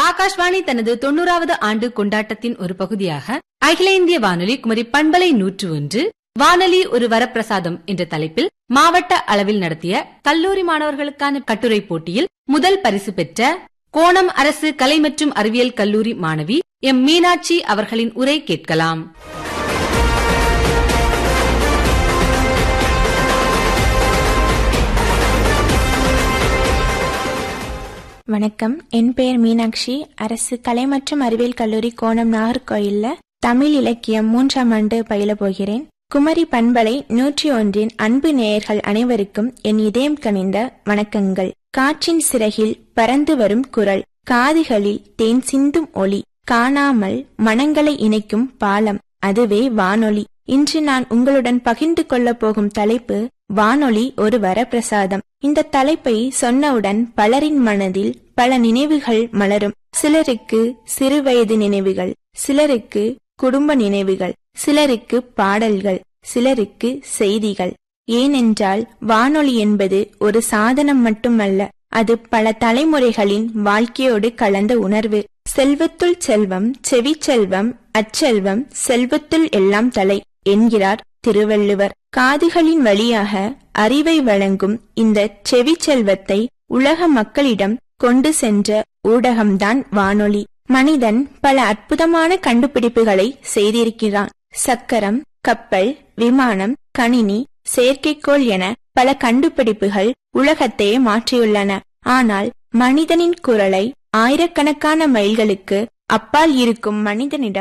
ஆகாஷ்வாணி தனது தொண்ணூறாவது ஆண்டு கொண்டாட்டத்தின் ஒரு பகுதியாக அகில இந்திய வானொலி குமரி பண்பலை நூற்று ஒன்று வானொலி ஒரு வரப்பிரசாதம் என்ற தலைப்பில் மாவட்ட அளவில் நடத்திய கல்லூரி மாணவர்களுக்கான கட்டுரை போட்டியில் முதல் பரிசு பெற்ற கோணம் அரசு கலை மற்றும் அறிவியல் கல்லூரி மாணவி எம் மீனாட்சி அவர்களின் உரை கேட்கலாம் வணக்கம் என் பெயர் மீனாட்சி அரசு கலை மற்றும் அறிவியல் கல்லூரி கோணம் நாகர்கோயில்ல தமிழ் இலக்கியம் மூன்றாம் ஆண்டு பயில போகிறேன் குமரி பண்பலை நூற்றி ஒன்றின் அன்பு நேயர்கள் அனைவருக்கும் என் இதயம் கனிந்த வணக்கங்கள் காற்றின் சிறகில் பறந்து வரும் குரல் காதுகளில் தேன் சிந்தும் ஒளி காணாமல் மனங்களை இணைக்கும் பாலம் அதுவே வானொலி இன்று நான் உங்களுடன் பகிர்ந்து கொள்ளப் போகும் தலைப்பு வானொலி ஒரு வரப்பிரசாதம் இந்த தலைப்பை சொன்னவுடன் பலரின் மனதில் பல நினைவுகள் மலரும் சிலருக்கு சிறுவயது நினைவுகள் சிலருக்கு குடும்ப நினைவுகள் சிலருக்கு பாடல்கள் சிலருக்கு செய்திகள் ஏனென்றால் வானொலி என்பது ஒரு சாதனம் மட்டுமல்ல அது பல தலைமுறைகளின் வாழ்க்கையோடு கலந்த உணர்வு செல்வத்துள் செல்வம் செவி செல்வம் அச்செல்வம் செல்வத்துள் எல்லாம் தலை என்கிறார் திருவள்ளுவர் காதுகளின் வழியாக அறிவை வழங்கும் இந்த செவி செல்வத்தை உலக மக்களிடம் கொண்டு சென்ற ஊடகம்தான் வானொலி மனிதன் பல அற்புதமான கண்டுபிடிப்புகளை செய்திருக்கிறான் சக்கரம் கப்பல் விமானம் கணினி செயற்கைக்கோள் என பல கண்டுபிடிப்புகள் உலகத்தையே மாற்றியுள்ளன ஆனால் மனிதனின் குரலை ஆயிரக்கணக்கான மைல்களுக்கு அப்பால் இருக்கும் மனிதனிடம்